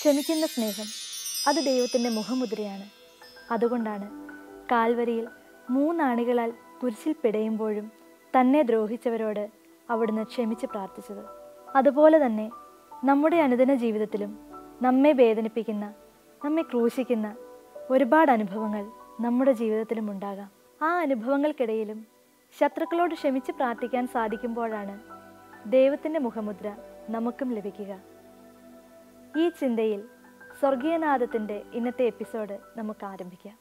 ക്ഷമിക്കുന്ന സ്നേഹം അത് ദൈവത്തിൻ്റെ മുഖമുദ്രയാണ് അതുകൊണ്ടാണ് കാൽവരിയിൽ മൂന്നാണികളാൽ കുരിശിൽ പിടയുമ്പോഴും തന്നെ ദ്രോഹിച്ചവരോട് അവിടുന്ന് ക്ഷമിച്ച് പ്രാർത്ഥിച്ചത് അതുപോലെ തന്നെ നമ്മുടെ അനുദിന ജീവിതത്തിലും നമ്മെ വേദനിപ്പിക്കുന്ന നമ്മെ ക്രൂശിക്കുന്ന ഒരുപാട് അനുഭവങ്ങൾ നമ്മുടെ ജീവിതത്തിലും ഉണ്ടാകാം ആ അനുഭവങ്ങൾക്കിടയിലും ശത്രുക്കളോട് ക്ഷമിച്ച് പ്രാർത്ഥിക്കാൻ സാധിക്കുമ്പോഴാണ് ദൈവത്തിൻ്റെ മുഖമുദ്ര നമുക്കും ലഭിക്കുക ഈ ചിന്തയിൽ സ്വർഗീയനാഥത്തിൻ്റെ ഇന്നത്തെ എപ്പിസോഡ് നമുക്ക് ആരംഭിക്കാം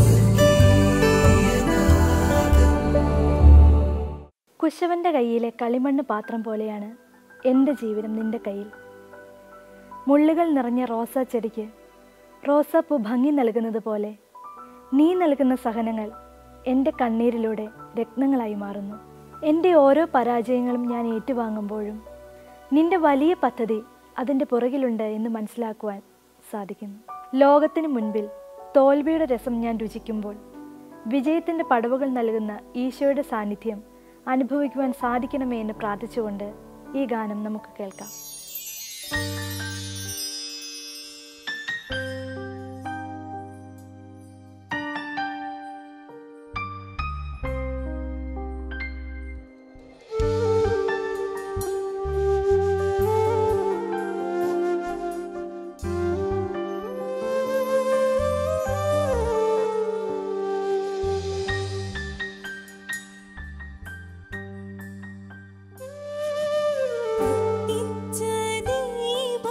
കുശവന്റെ കയ്യിലെ കളിമണ്ണ് പാത്രം പോലെയാണ് എൻ്റെ ജീവിതം നിന്റെ കയ്യിൽ മുള്ളുകൾ നിറഞ്ഞ റോസാ ചെടിക്ക് റോസാപ്പൂ ഭംഗി നൽകുന്നത് പോലെ നീ നൽകുന്ന സഹനങ്ങൾ എൻ്റെ കണ്ണീരിലൂടെ രത്നങ്ങളായി മാറുന്നു എൻ്റെ ഓരോ പരാജയങ്ങളും ഞാൻ ഏറ്റുവാങ്ങുമ്പോഴും നിന്റെ വലിയ പദ്ധതി അതിൻ്റെ പുറകിലുണ്ട് എന്ന് മനസ്സിലാക്കുവാൻ സാധിക്കുന്നു ലോകത്തിന് മുൻപിൽ തോൽവിയുടെ രസം ഞാൻ രുചിക്കുമ്പോൾ വിജയത്തിൻ്റെ പടവുകൾ നൽകുന്ന ഈശോയുടെ സാന്നിധ്യം അനുഭവിക്കുവാൻ സാധിക്കണമേ എന്ന് പ്രാർത്ഥിച്ചുകൊണ്ട് ഈ ഗാനം നമുക്ക് കേൾക്കാം ഇച്ഛനീ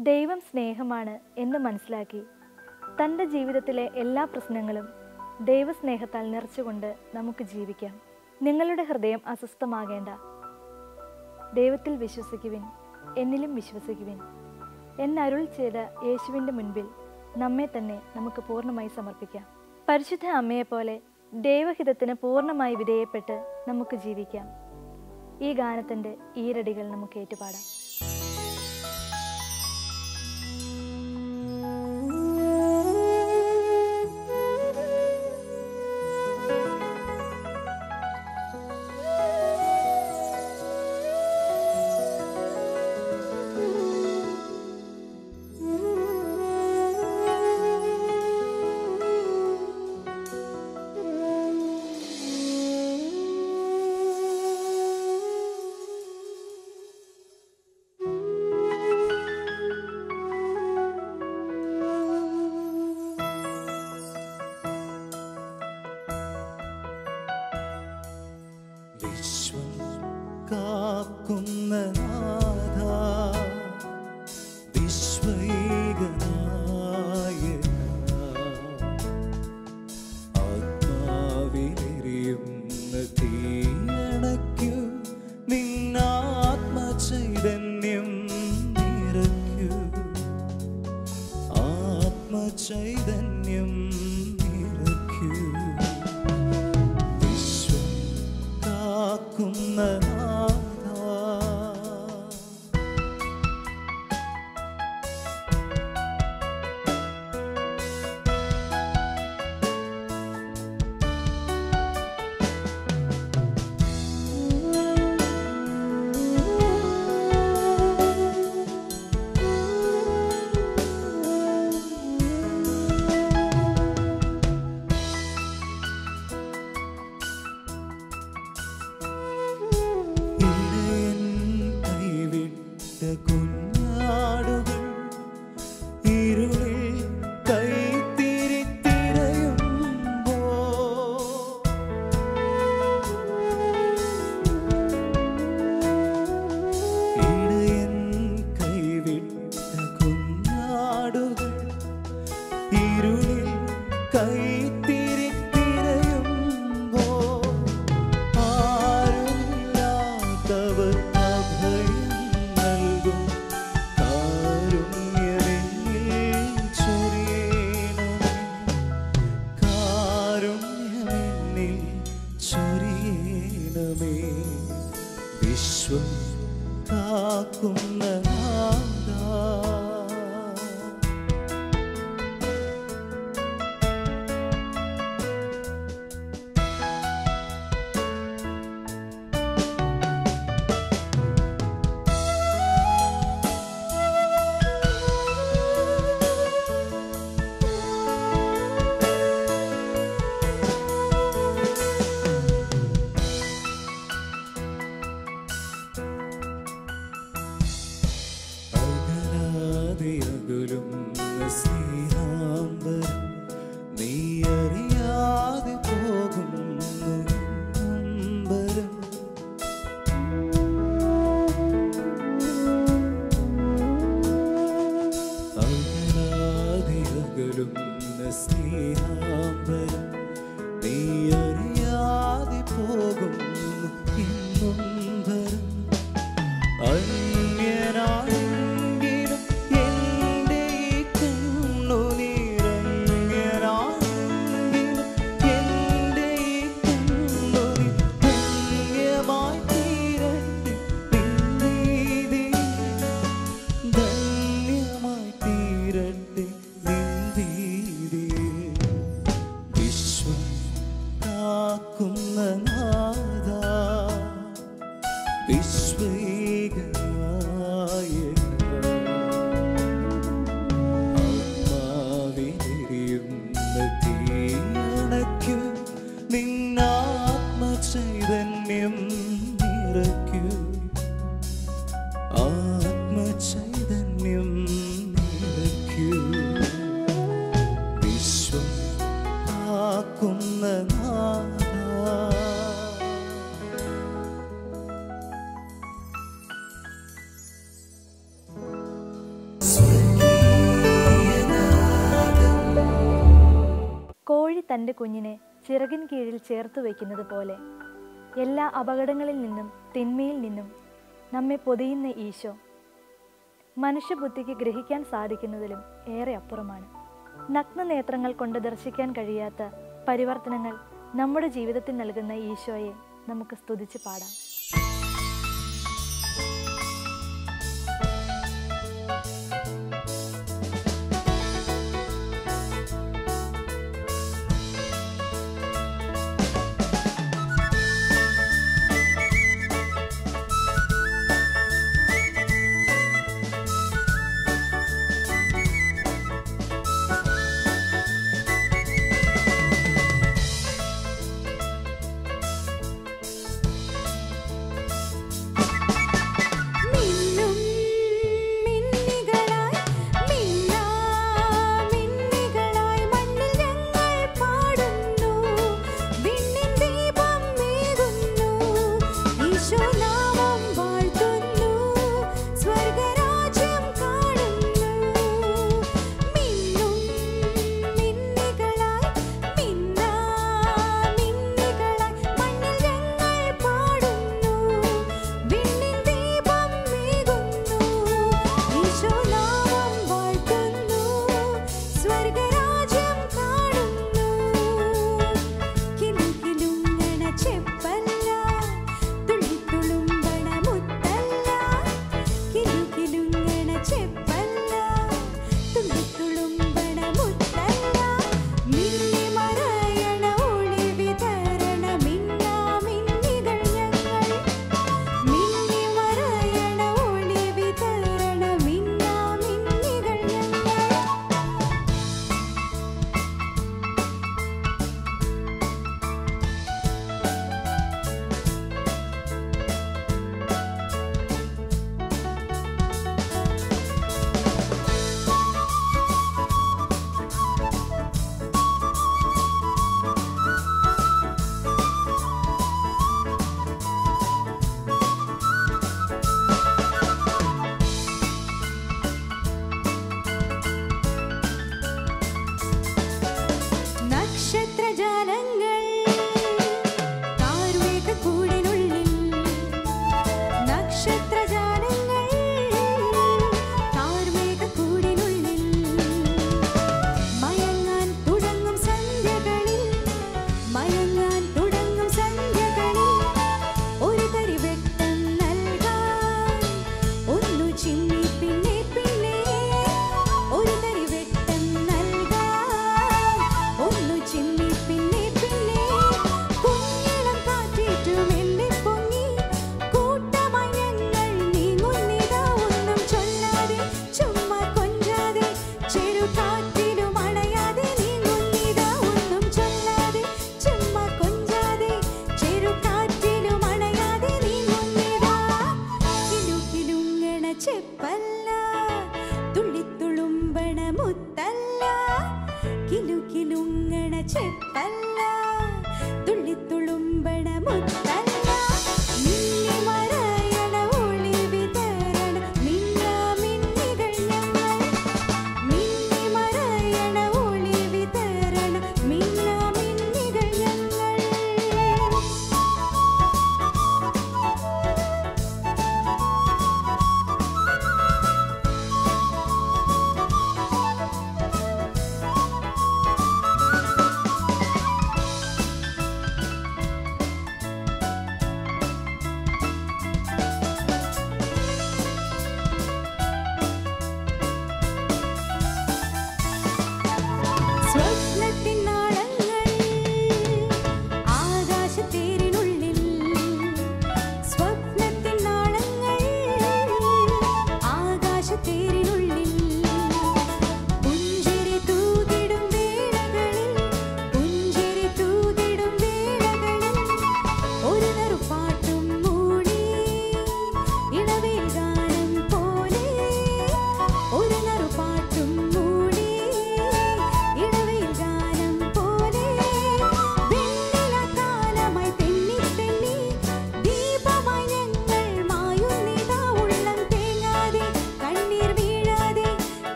ദൈവം സ്നേഹമാണ് എന്ന് മനസ്സിലാക്കി തൻ്റെ ജീവിതത്തിലെ എല്ലാ പ്രശ്നങ്ങളും ദൈവസ്നേഹത്താൽ നിറച്ചുകൊണ്ട് നമുക്ക് ജീവിക്കാം നിങ്ങളുടെ ഹൃദയം അസ്വസ്ഥമാകേണ്ട ദൈവത്തിൽ വിശ്വസിക്കുവിൻ എന്നിലും വിശ്വസിക്കുവിൻ എന്നരുൾ ചെയ്ത യേശുവിൻ്റെ മുൻപിൽ നമ്മെ തന്നെ നമുക്ക് പൂർണ്ണമായി സമർപ്പിക്കാം പരിശുദ്ധ അമ്മയെപ്പോലെ ദൈവഹിതത്തിന് പൂർണ്ണമായി വിധേയപ്പെട്ട് നമുക്ക് ജീവിക്കാം ഈ ഗാനത്തിൻ്റെ ഈരടികൾ നമുക്ക് ഏറ്റുപാടാം വിശ്വം കാക്കുന്ന നാഥ വിശ്വൈകനായ ആത്മാവിലെരിയുന്ന തീയണയ്ക്കു നിന്നാത്മചൈതന്യം നിറയ്ക്കൂ ആത്മചൈതന്യം നിറയ്ക്കൂ വിശ്വം കാക്കുന്ന നാഥ ഇടയൻ കൈവിട്ട കുഞ്ഞാടുകൾ ഇരുളിൽ കൈത്തിരിത്തിരയുമ്പോ ഇടയൻ കൈവിട്ട കുഞ്ഞാടുകൾ ഇരുളിൽ കൈത്തിരിത്തിരയുമ്പോ ആരുമില്ലാത്തവർ അഭയം നൽകും കാരുണ്യമെന്നിൽ ചൊരിയണമേ കാരുണ്യമെന്നിൽ ചൊരിയണമേ വിശ്വം കാക്കുന്ന നാഥാ അകലാതെയകലും സ്നേഹാംബരം നീ അറിയാതെ പോകുന്നു അമ്പരം അകലാതെയകലും സ്നേഹാംബരം നീ അറിയാതെ പോകുന്നു ഇന്നൊമ്പരം അന്യനാണെങ്കിലും എൻ്റെ ഈ തൻ്റെ കുഞ്ഞിനെ ചിറകിൻ കീഴിൽ ചേർത്തു വയ്ക്കുന്നത് പോലെ എല്ലാ അപകടങ്ങളിൽ നിന്നും തിന്മയിൽ നിന്നും നമ്മെ പൊതിയുന്ന ഈശോ മനുഷ്യബുദ്ധിക്ക് ഗ്രഹിക്കാൻ സാധിക്കുന്നതിലും ഏറെ അപ്പുറമാണ് നഗ്നനേത്രങ്ങൾ കൊണ്ട് ദർശിക്കാൻ കഴിയാത്ത പരിവർത്തനങ്ങൾ നമ്മുടെ ജീവിതത്തിൽ നൽകുന്ന ഈശോയെ നമുക്ക് സ്തുതിച്ച് പാടാം യേശുവേ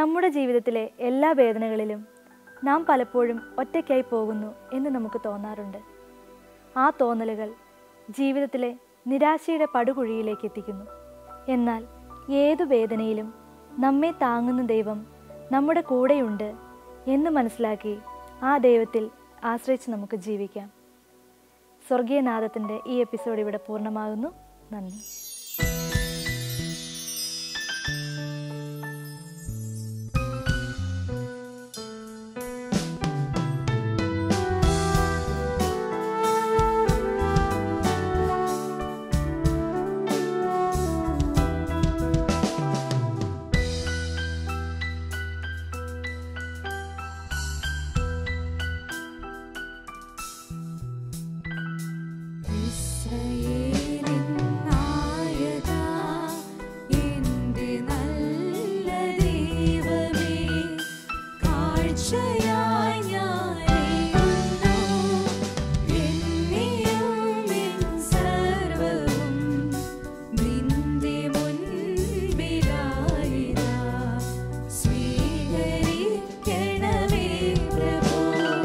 നമ്മുടെ ജീവിതത്തിലെ എല്ലാ വേദനകളിലും നാം പലപ്പോഴും ഒറ്റയ്ക്കായി പോകുന്നു എന്ന് നമുക്ക് തോന്നാറുണ്ട് ആ തോന്നലുകൾ ജീവിതത്തിലെ നിരാശയുടെ പടുകുഴിയിലേക്ക് എത്തിക്കുന്നു എന്നാൽ ഏതു വേദനയിലും നമ്മെ താങ്ങുന്ന ദൈവം നമ്മുടെ കൂടെയുണ്ട് എന്ന് മനസ്സിലാക്കി ആ ദൈവത്തിൽ ആശ്രയിച്ച് നമുക്ക് ജീവിക്കാം സ്വർഗീയനാഥത്തിൻ്റെ ഈ എപ്പിസോഡ് ഇവിടെ പൂർണ്ണമാകുന്നു നന്ദി ഇസ്രായേലിൻ നായകാ എൻ്റെ നല്ല ദൈവമേ കാഴ്ചയായി ഞാനേകുന്നു എന്നെയും എൻ സർവ്വവും നിന്റെ മുൻപിലായിതാ സ്വീകരിക്കണമേ പ്രഭോ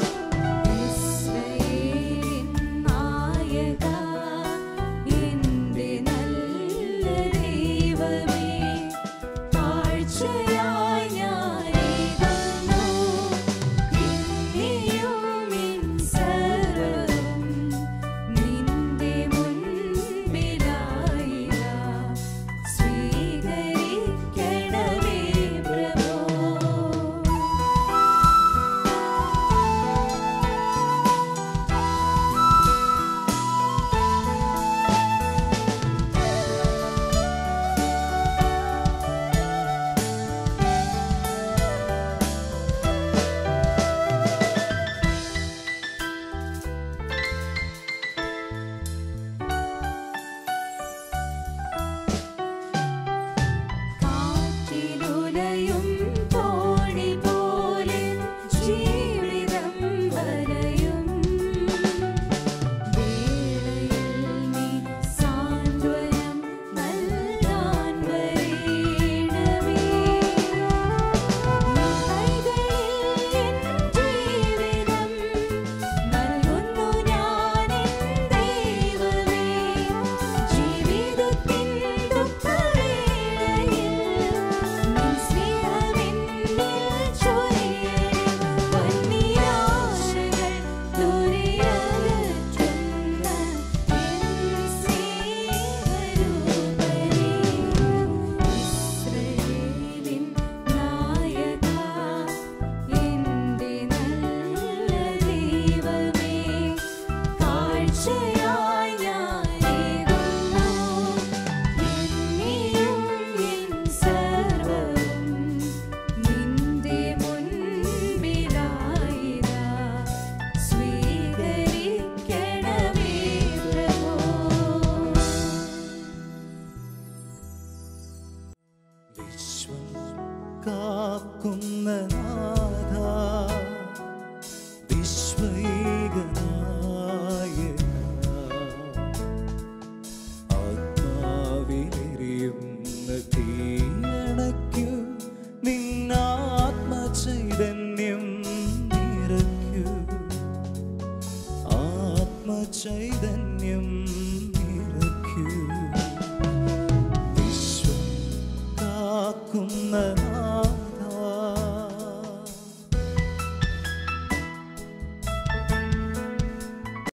ഇസ്രായേലിൻ നായകാ എൻ്റെ നല്ല ദൈവമേ കാഴ്ചയായി ഞാനേകുന്നു എന്നെയും എൻ സർവ്വവും നിന്റെ മുൻപിലായിതാ സ്വീകരിക്കണമേ പ്രഭോ കാറ്റിലുലയും തോണി പോലെ ജീവിതം വലയും വേളയിൽ നീ സാന്ത്വനം നൽകാൻ വരേണമേ കൈകളിൽ എൻ ജീവിതം നൽകുന്നു ഞാൻ എൻ ദൈവമേ ജീവിതത്തിൻ ദുഃഖവേളയിൽ നിൻ സ്നേഹമെന്നിൽ ചൊരിയണേ വന്നിരാശകൾ ദൂരെയകറ്റുന്ന എൻ സ്നേഹരൂപനേ ഇസ്രായേലിൻ നായകാ എൻ്റെ നല്ല ദൈവമേ കാഴ്ചയായി ഞാനേകുന്നു എന്നെയും എൻ സർവ്വവും നിന്റെ മുൻപിലായിതാ സ്വീകരിക്കണമേ പ്രഭോ വിശ്വം കാക്കുന്ന നാഥ വിശ്വൈകനായ ആത്മാവിലെരിയുന്ന തീയണയ്ക്കു നിന്നാത്മചൈതന്യം നിറയ്ക്കൂ ആത്മചൈതന്യം നിറയ്ക്കൂ വിശ്വം കാക്കുന്ന